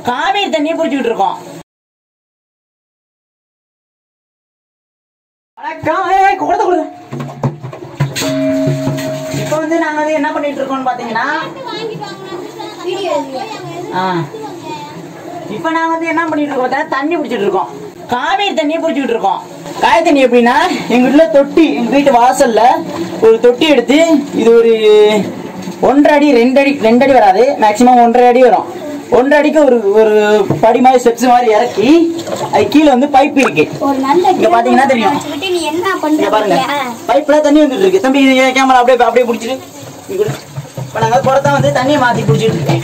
காவேரி தண்ணியை பிடிச்சிக்கிட்டு இருக்கோம் வணக்கம் ஏய், கொடுத்த கொடுங்க இப்போ வந்து நாங்க வந்து என்ன பண்ணிட்டு இருக்கோம்னு பாத்தீங்கன்னா ஆ இப்போ நான் வந்து என்ன பண்ணிட்டு இருக்கோம் பார்த்தா, தண்ணி பிடிச்சிட்டு இருக்கோம் காவேரி தண்ணியை பிடிச்சிட்டு இருக்கோம் காய் தண்ணி எப்படின்னா எங்க வீட்டுல தொட்டி எங்க வீட்டு வாசல்ல ஒரு தொட்டி எடுத்து இது ஒரு ஒன்றரை அடி ரெண்டு அடி ரெண்டு அடி வராது மேக்சிமம் ஒன்றரை அடி வரும் ஒன்றரை அடிக்கு ஒரு ஒரு படி மாதிரி ஸ்டெப்ஸ் மாதிரி இறக்கி அது கீழே வந்து பைப் இருக்கு ஒரு நல்ல இங்க பாத்தீங்கன்னா தெரியும். வச்சுக்கிட்டு நீ என்ன இங்க பண்ற பாருங்க பாத்தியா? பைப்ல தண்ணி வந்துட்டு இருக்கு தம்பி இது கேமரா அப்படியே அப்படியே பிடிச்சிட்டு இங்க கொடு. இப்ப நாங்க புறத்தான் வந்து தண்ணியை மாத்தி பிடிச்சிட்டு இருக்கேன்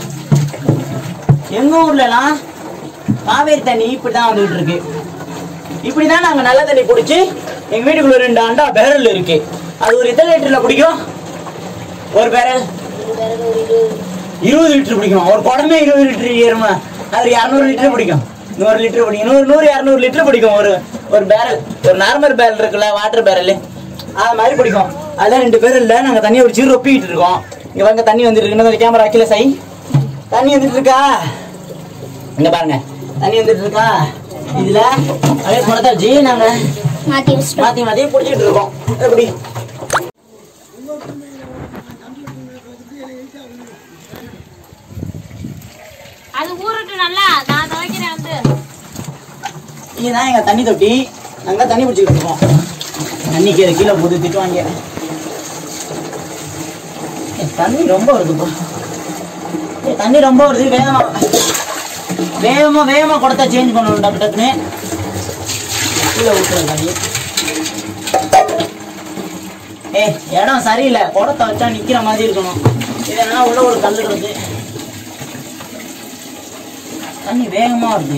எங்க ஊர்ல எல்லாம் காவேரி தண்ணி இப்படிதான் வந்துட்டு இருக்கு இப்படிதான் நாங்க நல்ல தண்ணி பிடிச்சி எங்க வீட்டுக்குள்ள ரெண்டு அண்டா பேரல் இருக்கு அது ஒரு எத்தனை லிட்டர்ல பிடிக்கும் ஒரு பேரல் இருபது லிட்டர் பிடிக்கும் ஒரு குடமே இருபது லிட்டர் ஏறுமா அது இரநூறு லிட்டர் பிடிக்கும் நூறு லிட்டர் பிடிக்கும் நூறு நூறு இரநூறு லிட்டர் பிடிக்கும் ஒரு ஒரு பேரல் ஒரு நார்மல் பேரல் இருக்குல்ல வாட்டர் பேரல் அது மாதிரி பிடிக்கும் அதில் ரெண்டு பேர் இல்லை நாங்கள் தண்ணியை பிடிச்சி ரொப்பிக்கிட்டு இருக்கோம் இங்கே பாருங்க தண்ணி வந்துட்டு இருக்கு கேமரா வைக்கல சை தண்ணி வந்துட்டு இருக்கா இங்க பாருங்க தண்ணி வந்துட்டு இருக்கா இதுல அப்படியே குடத்தாச்சு நாங்க மாத்தி வச்சுட்டோம் மாத்தி மாத்தி பிடிச்சிட்டு இருக்கோம் எப்படி அது ஊறட்டும் நல்லா நான் துவைக்கிறேன் வந்து இதுதான் எங்க தண்ணி தொட்டி நாங்க தண்ணி பிடிச்சிட்டு இருக்கோம் தண்ணி கீழே கீழே போட்டு திட்டுவாங்க ஏய், தண்ணி ரொம்ப வருதுப்பா ஏய், தண்ணி ரொம்ப வருது வேகமா வேகமா வேகமா குடத்தை சேஞ்ச் பண்ணணும் டக்கு டக்குன்னு கீழே ஊற்றுறேன் தண்ணி ஏ இடம் சரியில்லை குடத்தை வச்சா நிக்கிற மாதிரி இருக்கணும் இது என்னன்னா உள்ள ஒரு கல் இருக்கு தண்ணி வேகமா வருது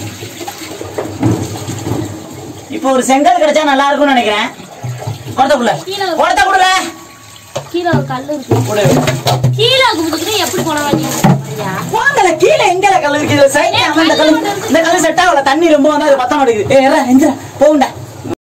இப்போ ஒரு செங்கல் கிடைச்சா நல்லா இருக்கும்னு நினைக்கிறேன் குடத்துக்குள்ள கீழே. குடத்தை கொடுல கீழே ஒரு கல் இருக்கு கொடு கீழே கும்பிட்டு எப்படி போன வாங்கி வாங்கல கீழே எங்கல கல் இருக்கு இது சைடுல அந்த கல் இந்த கல் செட் ஆகல தண்ணி ரொம்ப வந்தா அது பத்த மாட்டேங்குது ஏ எறா எந்திரா போகுண்டா